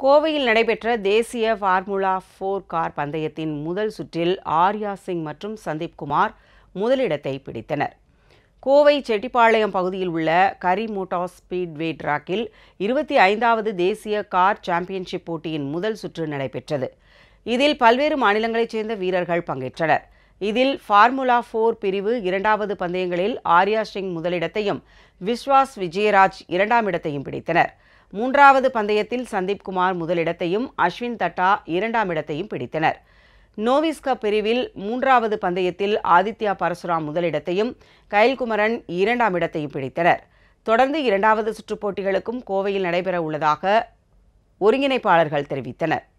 கோவையில் நடைபெற்ற தேசிய ஃபார்முலா ஃபோர் கார் பந்தயத்தின் முதல் சுற்றில் ஆர்யா சிங் மற்றும் சந்தீப் குமார் முதலிடத்தை பிடித்தனர் கோவை செட்டிப்பாளையம் பகுதியில் உள்ள கரி மோட்டார் ஸ்பீட்வே டிராக்கில் இருபத்தி ஐந்தாவது தேசிய கார் சாம்பியன்ஷிப் போட்டியின் முதல் சுற்று நடைபெற்றது இதில் பல்வேறு மாநிலங்களைச் சேர்ந்த வீரர்கள் பங்கேற்றனர் இதில் ஃபார்முலா ஃபோர் பிரிவு இரண்டாவது பந்தயங்களில் ஆர்யா சிங் முதலிடத்தையும் விஸ்வாஸ் விஜயராஜ் இரண்டாம் இடத்தையும் பிடித்தனர் மூன்றாவது பந்தயத்தில் சந்தீப் குமார் முதலிடத்தையும் அஸ்வின் தட்டா இரண்டாம் இடத்தையும் பிடித்தனர் நோவிஸ் கப் பிரிவில் மூன்றாவது பந்தயத்தில் ஆதித்யா பரசுராம் முதலிடத்தையும் கயல்குமரன் இரண்டாம் இடத்தையும் பிடித்தனர் தொடர்ந்து இரண்டாவது சுற்றுப் போட்டிகளுக்கும் கோவையில் நடைபெற உள்ளதாக ஒருங்கிணைப்பாளர்கள் தெரிவித்தனர்